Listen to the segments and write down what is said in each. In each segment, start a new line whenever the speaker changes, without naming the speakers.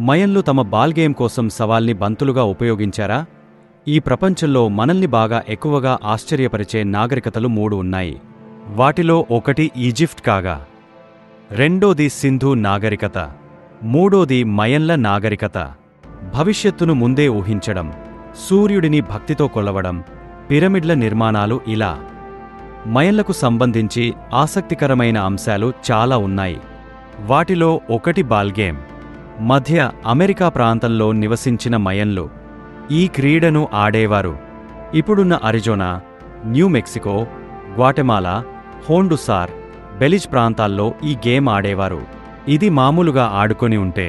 మయన్లు తమ ball game కోసం సవాల్ని బంతులుగా ఉపయోగించారా ఈ ప్రపంచంలో మనల్ని బాగా ఎక్కువగా ఆశ్చర్యపరిచే నాగరికతలు మూడు ఉన్నాయి వాటిలో ఒకటి ఈజిప్ట్ కాగా రెండోది సింధు నాగరికత మూడోది మయన్ల నాగరికత భవిష్యత్తును ముందే ఊహించడం సూర్యుడిని భక్తితో కొలవడం పిరమిడ్ల నిర్మాణాలు ఇలా మయన్లకు సంబంధించి ఆసక్తికరమైన అంశాలు చాలా ఉన్నాయి వాటిలో ఒకటి బాల్గేమ్ మధ్య అమెరికా ప్రాంతంలో నివసించిన మయన్లు ఈ క్రీడను ఆడేవారు ఇప్పుడున్న Arizona New Mexico Guatemala Honduras Belize ప్రాంతాల్లో ఈ గేమ్ ఆడేవారు ఇది మామూలుగా ఆడుకొని ఉంటే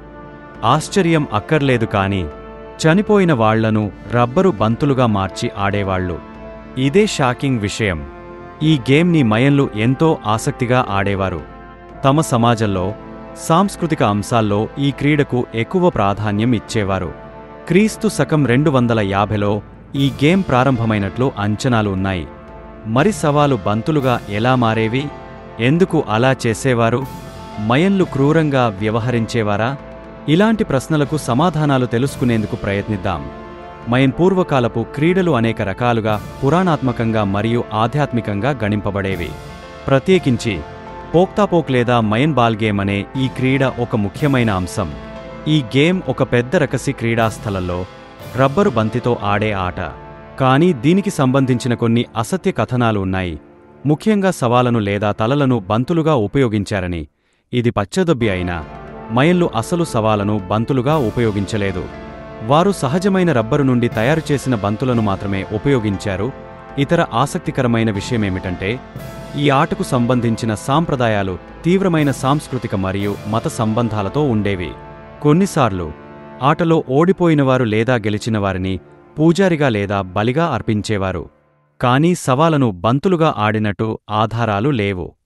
ఆశ్చర్యం అక్కర్లేదు కాని చనిపోయిన వాళ్లను రబ్బరు బంతులుగా మార్చి ఆడేవాళ్లు ఇదే షాకింగ్ విషయం ఈ గేమ్ని మయన్లు ఎంతో ఆసక్తిగా ఆడేవారు తమ సమాజంలో సాంస్కృతిక అంశాల్లో ఈ క్రీడకు ఎక్కువ ప్రాధాన్యం ఇచ్చేవారు క్రీస్తు శకం రెండు వందల యాభైలో ఈ గేమ్ ప్రారంభమైనట్లు అంచనాలు ఉన్నాయి మరి సవాలు బంతులుగా ఎలా మారేవి ఎందుకు అలా చేసేవారు మయన్లు క్రూరంగా వ్యవహరించేవారా ఇలాంటి ప్రశ్నలకు సమాధానాలు తెలుసుకునేందుకు ప్రయత్నిద్దాం మయన్ పూర్వకాలపు క్రీడలు అనేక రకాలుగా పురాణాత్మకంగా మరియు ఆధ్యాత్మికంగా గణింపబడేవి ప్రత్యేకించి పోక్తాపోక్ లేదా మయన్ బాల్ గేమ్ అనే ఈ క్రీడ ఒక ముఖ్యమైన అంశం ఈ గేమ్ ఒక పెద్ద రకసి క్రీడాస్థలంలో రబ్బరు బంతితో ఆడే ఆట కానీ దీనికి సంబంధించిన కొన్ని అసత్య కథనాలు ఉన్నాయి ముఖ్యంగా సవాలను లేదా తలలను బంతులుగా ఉపయోగించారని ఇది పచ్చదొబ్బి అయినా మయన్లు అసలు సవాలను బంతులుగా ఉపయోగించలేదు వారు సహజమైన రబ్బరు నుండి తయారు చేసిన బంతులను మాత్రమే ఉపయోగించారు ఇతర ఆసక్తికరమైన విషయమేమిటంటే ఈ ఆటకు సంబంధించిన సాంప్రదాయాలు తీవ్రమైన సాంస్కృతిక మరియు మత సంబంధాలతో ఉండేవి కొన్నిసార్లు ఆటలో ఓడిపోయినవారు లేదా గెలిచిన వారిని పూజారిగా లేదా బలిగా అర్పించేవారు కానీ సవాలను బంతులుగా ఆడినట్టు ఆధారాలు లేవు